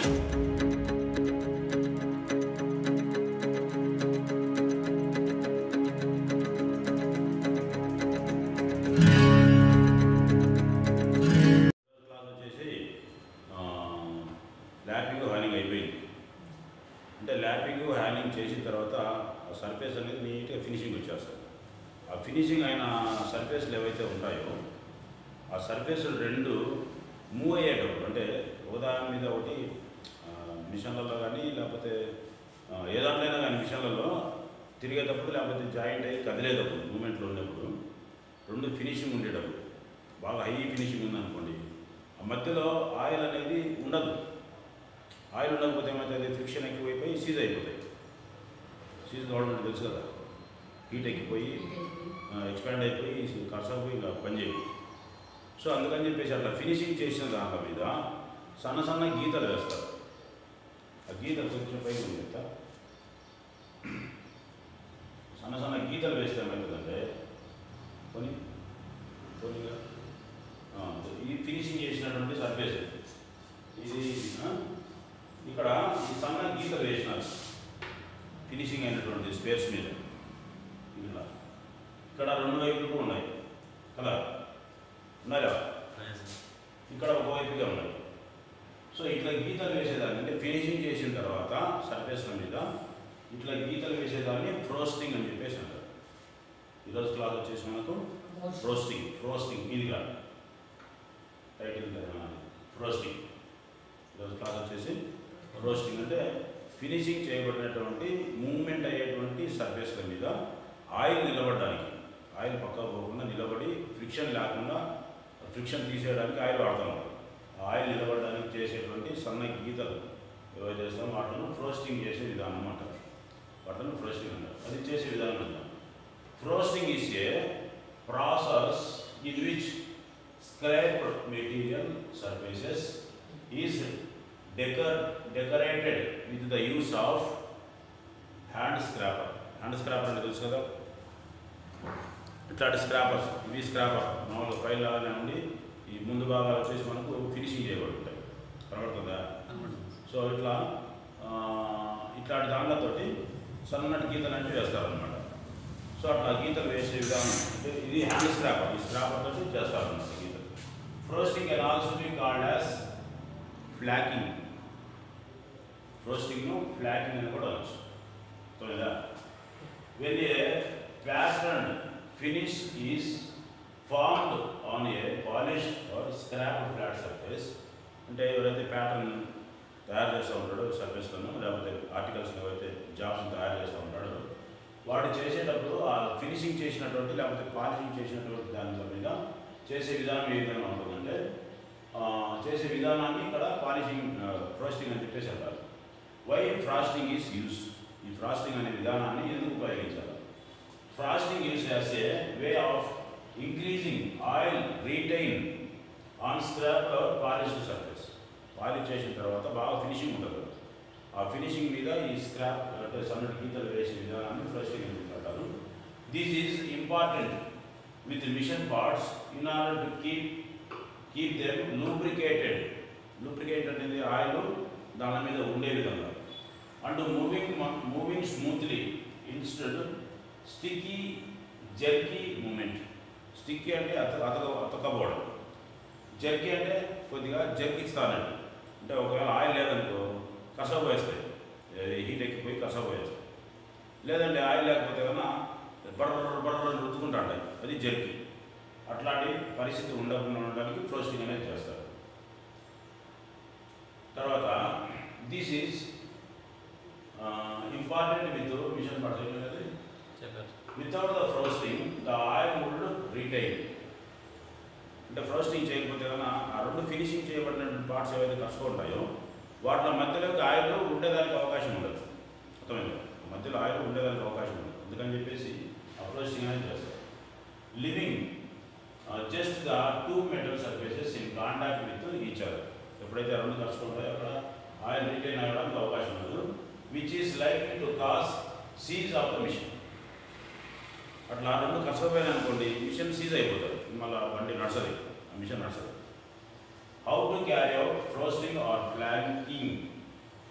Class వచ్చేసి lapping హ్యానింగ్ అయిపోయింది అంటే ల్యాపింగ్ హ్యానింగ్ చేసిన తర్వాత ఆ సర్ఫేస్ అనేది నీట్గా ఫినిషింగ్ వచ్చేస్తుంది ఆ ఫినిషింగ్ అయిన సర్ఫేస్లు ఏవైతే ఉంటాయో ఆ సర్ఫేస్లు రెండు మూవ్ అయ్యేటప్పుడు అంటే ఒకదాని మీద ఒకటి ఆ, మిషన్లలో కానీ లేకపోతే ఆ, ఏ దాంట్లోనైనా కానీ మిషన్లలో తిరిగేటప్పుడు లేకపోతే జాయింట్ అయ్యి కదిలేటప్పుడు మూమెంట్లో ఉన్నప్పుడు రెండు ఫినిషింగ్ ఉండేటప్పుడు బాగా హై ఫినిషింగ్ ఉందనుకోండి ఆ మధ్యలో ఆయిల్ అనేది ఉండదు ఆయిల్ ఉండకపోతే ఏమవుతుంది ఫ్రిక్షన్ ఎక్కువైపోయి సీజ్ అయిపోతాయి సీజ్ కావడం అంటే తెలుసు కదా హీట్ ఎక్కిపోయి ఎక్స్పాండ్ అయిపోయి కరసపోయి ఇంకా పని చేయవు సో అందుకని చెప్పేసి అట్లా ఫినిషింగ్ చేసిన దాంట్లో మీద సన్న సన్న గీతలు వేస్తారు ఆ గీతలు కొంచెం పైకి ఉంది చెప్తా సన్న సన్న గీతలు వేస్తే ఏమవుతుందంటే కొని కొనిగా ఆ, ఇది ఫినిషింగ్ చేసినటువంటి సర్ఫేస్ ఇది ఆ, ఇక్కడ ఈ సన్న గీతలు వేసినారు ఫినిషింగ్ అయినటువంటి స్పేస్ మీద ఇలా ఇక్కడ రెండు వైపులు ఉన్నాయి కదా ఉన్నాయా ఇక్కడ ఒకవైపుగా ఉన్నాయి సో ఇట్లా గీతలు వేసేదాన్ని అంటే ఫినిషింగ్ చేసిన తర్వాత సర్ఫేస్ల మీద ఇట్లా గీతలు వేసేదాన్ని ఫ్రోస్టింగ్ అని చెప్పేసి అంటారు ఈరోజు క్లాస్ వచ్చేసి మనకు ఫ్రోస్టింగ్ ఫ్రోస్టింగ్ ఇది కాదు టైటిల్ ఫ్రోస్టింగ్ ఈరోజు క్లాస్ వచ్చేసి రోస్టింగ్ అంటే ఫినిషింగ్ చేయబడినటువంటి మూవ్మెంట్ అయ్యేటువంటి సర్ఫేస్ల మీద ఆయిల్ నిలబడడానికి ఆయిల్ పక్కకు పోకుండా నిలబడి ఫ్రిక్షన్ లేకుండా ఫ్రిక్షన్ తీసేయడానికి ఆయిల్ వాడతాం ఆ ఆయిల్ నిలబడడానికి చేసేటువంటి సన్న గీతలు ఏవైతే చేస్తామో వాటిని ఫ్రోస్టింగ్ చేసే విధానం అంటారు వాటిని ఫ్రోస్టింగ్ అంటారు అది చేసే విధానం అంటారు frosting is a process in which scrap material surfaces is decor decorated with the use of hand scraper hand scraper అంటే తెలుసు కదా ఇట్లాంటి స్క్రాపర్స్ ఇవి స్క్రాపర్ మామూలుగా ఫైల్ లాగానే ఉండి ఈ ముందు భాగాలు వచ్చేసి మనకు ఫినిషింగ్ చేయబడుతుంటాయి కనబడుతుందా సో ఇట్లా ఆ, ఇట్లాంటి దాంట్లతోటి సన్నటి గీతలు అంటే వేస్తారనమాట సో అట్లా గీతలు వేసే విధానం అంటే ఇది హ్యాండ్ స్క్రాపర్ ఈ స్క్రాపర్ తోటి చేస్తారనమాట గీతలు frosting can also be called as flaking ఫ్రోస్టింగ్ను ఫ్లాకింగ్ అని కూడా అనొచ్చు తోలేదా when a patterned finish is formed on a polished or scrap flat surface అంటే ఎవరైతే ప్యాటర్న్ తయారు చేస్తూ ఉంటాడో సర్ఫేస్లను లేకపోతే ఆర్టికల్స్ ఎవరైతే జాబ్స్ తయారు చేస్తూ ఉంటాడో వాడు చేసేటప్పుడు ఆ ఫినిషింగ్ చేసినటువంటి లేకపోతే పాలిషింగ్ చేసినటువంటి దాని మీద చేసే విధానం ఏ విధంగా ఉంటుందంటే ఆ, చేసే విధానాన్ని ఇక్కడ పాలిషింగ్ ఫ్రోస్టింగ్ అని చెప్పేసి అంటారు వై ఫ్రాస్టింగ్ ఈస్ యూస్ ఈ ఫ్రాస్టింగ్ అనే విధానాన్ని ఎందుకు ఉపయోగించాలి frosting use as a way of increasing oil retain on scrap polished surface polish చేసిన తర్వాత బాగా ఫినిషింగ్ ఉంటుంది ఆ ఫినిషింగ్ మీద ఈ స్క్రాప్ అంటే సన్నటి గీతలు వేసే విధానాన్ని ఫ్రస్టింగ్ అని అంటారు this is important with machine parts in order to keep keep them lubricated lubricate అనేది ఆయిల్ దాని మీద ఉండే విధంగా and moving moving smoothly instead sticky jerky moment sticky అంటే అత అతక అతకపోవడం జర్కీ అంటే కొద్దిగా జర్కిస్తానండి అంటే ఒకవేళ ఆయిల్ లేదనుకో కసపోయేస్తాయి హీట్ ఎక్కిపోయి కసపోయేస్తాయి లేదంటే ఆయిల్ లేకపోతే కన్నా బర్ర బర్ర రుద్దుకుంటా ఉంటాయి అది జర్కీ అట్లాంటి పరిస్థితి ఉండకుండా ఉండడానికి ఫ్రోస్టింగ్ అనేది చేస్తారు తర్వాత this is important with machine percent అనేది చెప్పారు without the frosting the oil would retain అంటే ఫ్రోస్టింగ్ చేయకపోతే కన్నా ఆ రెండు ఫినిషింగ్ చేయబడిన పార్ట్స్ ఏవైతే కలుసుకుంటాయో వాటిలో మధ్యలోకి ఆయిల్ ఉండేదానికి అవకాశం ఉండదు అర్థమైంది మధ్యలో ఆయిల్ ఉండేదానికి అవకాశం ఉండదు అందుకని చెప్పేసి ఆ ఫ్రోస్టింగ్ అనేది చేస్తారు leaving just the two metal surfaces in contact with each other ఎప్పుడైతే ఆ రెండు కలుసుకుంటాయో అక్కడ ఆయిల్ రిటైన్ అవ్వడానికి అవకాశం ఉండదు which is like to cause seize of the machine అట్లా ఆ రెండు కష్టపోయినా అనుకోండి మిషన్ సీజ్ అయిపోతుంది మళ్ళీ బండి నడుస్తుంది ఆ మిషన్ నడుస్తుంది how to carry out frosting or flanking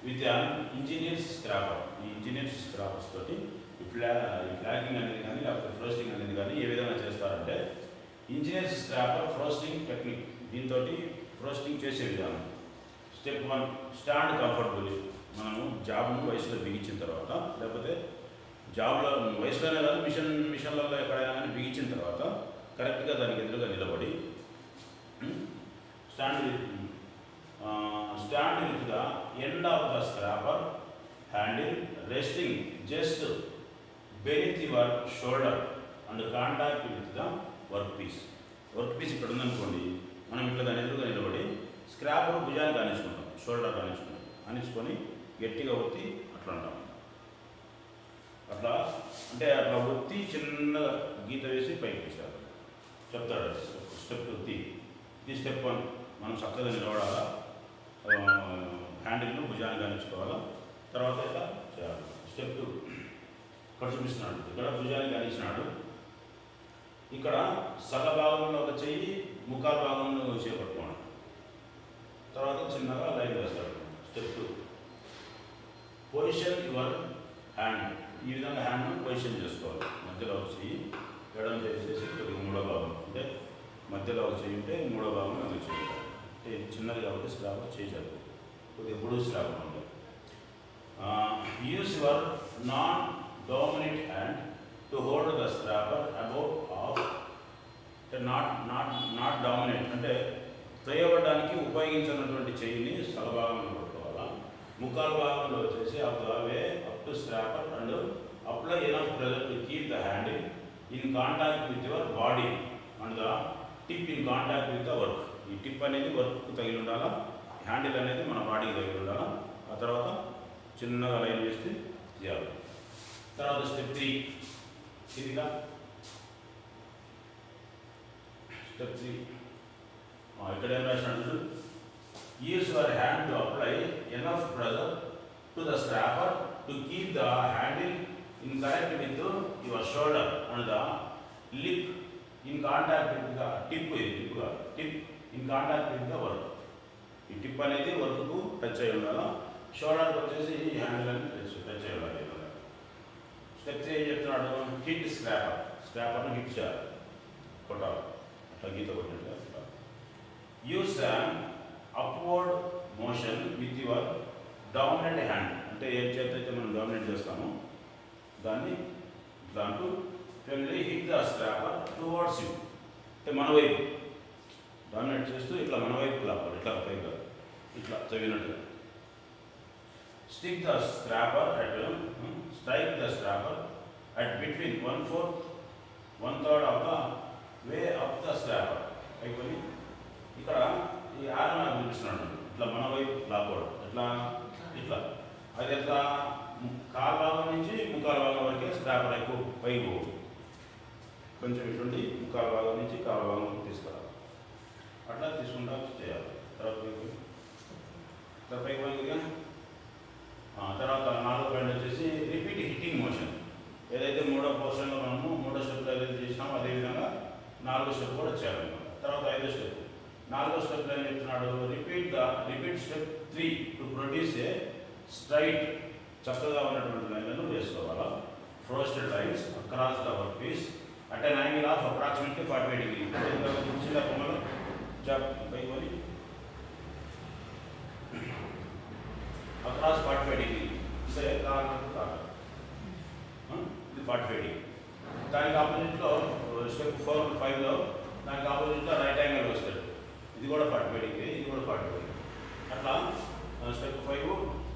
with engineers scraper ఈ ఇంజనీర్స్ స్క్రాపర్స్ తోటి ఈ ఫ్లా ఈ ఫ్లాగింగ్ అనేది కానీ లేకపోతే ఫ్రోస్టింగ్ అనేది కానీ ఏ విధంగా చేస్తారంటే ఇంజనీర్స్ స్క్రాపర్ ఫ్రోస్టింగ్ టెక్నిక్ దీంతో ఫ్రోస్టింగ్ చేసే విధానం స్టెప్ వన్ స్టాండ్ కంఫర్టబుల్లీ మనము జాబ్ను వయసులో బిగించిన తర్వాత లేకపోతే జాబ్లో వయసులోనే కాదు మిషన్ మిషన్లలో ఎక్కడైనా కానీ బిగించిన తర్వాత కరెక్ట్గా దానికి ఎదురుగా నిలబడి stand with stand with the end of the scraper handle resting just beneath your shoulder and contact with the work piece work piece ఇక్కడ ఉందనుకోండి మనం ఇట్లా దాని ఎదురుగా నిలబడి స్క్రాపర్ భుజాన్ని కానించుకుంటాం షోల్డర్ కానించుకుంటాం కానించుకొని గట్టిగా ఒత్తి అట్లా అంటాం అట్లా అంటే అట్లా ఒత్తి చిన్న గీత వేసి పైకి తీసారు చెప్తాడు స్టెప్ ది ఇది స్టెప్ వన్ మనం చక్కగా నిలబడాలా హ్యాండిల్ను భుజాన్ని కానించుకోవాలా తర్వాత ఇట్లా చేయాలి స్టెప్ టూ ఇక్కడ చూపిస్తున్నాడు ఇక్కడ భుజాన్ని కానించినాడు ఇక్కడ సగ భాగంలో ఒక చెయ్యి ముఖాల భాగంలో ఒక చెయ్యి పట్టుకోండి తర్వాత చిన్నగా లైన్ వేస్తాడు step two position your hand ఈ విధంగా హ్యాండ్ను పొజిషన్ చేసుకోవాలి మధ్యలో ఒక చెయ్యి ఎడం చేసేసి కొద్దిగా మూడో భాగం అంటే మధ్యలో ఒక చెయ్యి ఉంటే మూడో భాగం అది చెయ్యి అంటే ఇది చిన్నది కాబట్టి స్లాబ్ చేయాలి కొద్దిగా పొడుగు స్లాబ్ ఉంటుంది use your non dominant hand to hold the scraper above of అంటే నాట్ నాట్ నాట్ డామినెంట్ అంటే తొయ్యబడడానికి ఉపయోగించినటువంటి చెయ్యిని సగభాగంలో పట్టుకోవాలా ముఖాల భాగంలో వచ్చేసి up the way up to scraper and apply enough pressure to keep the handle in contact with your body and the tip in contact with the work ఈ టిప్ అనేది వర్క్ తగిలి ఉండాలా హ్యాండిల్ అనేది మన బాడీకి తగిలి ఉండాలా ఆ తర్వాత చిన్నగా లైన్ వేస్తే చేయాలి తర్వాత స్టెప్ త్రీ ఇదిగా స్టెప్ త్రీ ఇక్కడ ఏం రాసినట్టు use your hand to apply enough pressure to the scraper to keep the handle in correct with your shoulder and the lip in contact with the tip ఇది టిప్గా tip in contact with the work ఈ tip అనేది వర్క్కు touch అయి ఉండాలి షోల్డర్కి వచ్చేసి ఈ handle అనేది టచ్ టచ్ అయి ఉండాలి స్టెప్ త్రీ ఏం చెప్తున్నాడు హిట్ స్క్రాపర్ స్క్రాపర్ను హిట్ చేయాలి కొట్టాలి అట్లా గీత కొట్టినట్టు use upward motion with your dominant hand అంటే ఏ చేత అయితే మనం డామినేట్ చేస్తామో దాన్ని దాంట్లో firmly hit the scraper towards you అంటే మన వైపు డామినేట్ చేస్తూ ఇట్లా మన వైపు లాపాలి ఇట్లా పైగా ఇట్లా చదివినట్టుగా stick the scraper at strike the scraper at between one fourth one third of the way up the scraper అయిపోయి ఇక్కడ ఈ ఆరు నాకు చూపిస్తున్నాడు ఇట్లా మన వైపు లాక్కోవడం ఎట్లా ఇట్లా అది ఎట్లా ము- కాలు భాగం నుంచి ముక్కాల భాగం వరకే స్క్రాపర్ ఎక్కువ పైకి పోవు కొంచెం ఇటువంటి ముక్కాల భాగం నుంచి కాల భాగం వరకు తీసుకురావాలి అట్లా తీసుకుంటా చేయాలి తర్వాత పైకి పోయి. ఇట్లా పైకి పోయి కొద్దిగా. ఆ, తర్వాత నాలుగో పాయింట్ వచ్చేసి రిపీట్ హిట్టింగ్ మోషన్ ఏదైతే మూడో పోర్షన్లో మనము మూడో స్టెప్ ఏదైతే చేసినామో అదేవిధంగా నాలుగో స్టెప్ కూడా చేయాలి తర్వాత ఐదో స్టెప్ నాలుగో స్టెప్ ఏం చెప్తున్నాడు repeat the repeat step three to produce a straight చక్కగా ఉన్నటువంటి లైన్లను వేసుకోవాలా frosted lines across the work piece at an angle of approximately forty eight degree చిన్న కొమ్మలు జాబ్ పైకి పోయి అక్రాస్ ఫార్టీ ఫైవ్ డిగ్రీ అంటే కారణం కాదు ఇది ఫార్టీ ఫైవ్ డిగ్రీ దానికి ఆపోజిట్లో స్టెప్ ఫోర్ ఫైవ్లో దానికి ఆపోజిట్లో రైట్ యాంగిల్ వస్తాడు ఇది కూడా ఫార్టీ ఫైవ్ డిగ్రీ ఇది కూడా ఫార్టీ ఫైవ్ అట్లా step five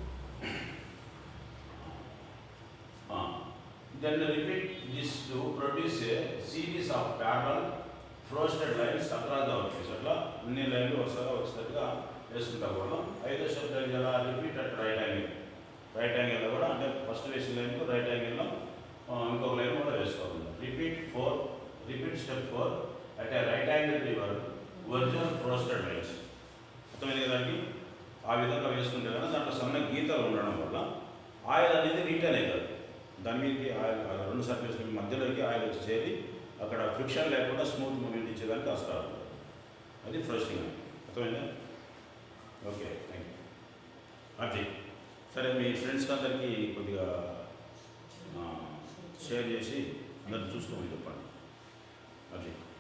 then repeat this to produce a series of parallel frosted lines across the work అట్లా అన్ని లైన్లు వరుసగా వచ్చేటట్టుగా వేసుకుంటా కూడా ఐదో స్టెప్ ఏం చేయాలా repeat at right angle right యాంగిల్లో కూడా అంటే ఫస్ట్ వేసిన లైన్కు రైట్ యాంగిల్లో ఇంకొక లైన్ కూడా వేసుకోవాలి repeat four repeat step four at a right angle to your original frosted lines అర్థమైంది కదండి ఆ విధంగా వేసుకుంటే కనుక దాంట్లో సన్న గీతలు ఉండడం వల్ల ఆయిల్ అనేది రీటైన్ అవుతుంది దాని మీదకి ఆయిల్ ఆ రెండు సర్ఫేస్ మధ్యలోకి ఆయిల్ వచ్చి చేరి అక్కడ ఫ్రిక్షన్ లేకుండా స్మూత్ మూమెంట్ ఇచ్చేదానికి వస్తారు అది ఫ్రోస్టింగ్ అర్థమైందా ఓకే థ్యాంక్ యూ అర్థం సరే మీ ఫ్రెండ్స్కి అందరికీ కొద్దిగా ఆ, షేర్ చేసి అందరు చూసుకోమని చెప్పండి అది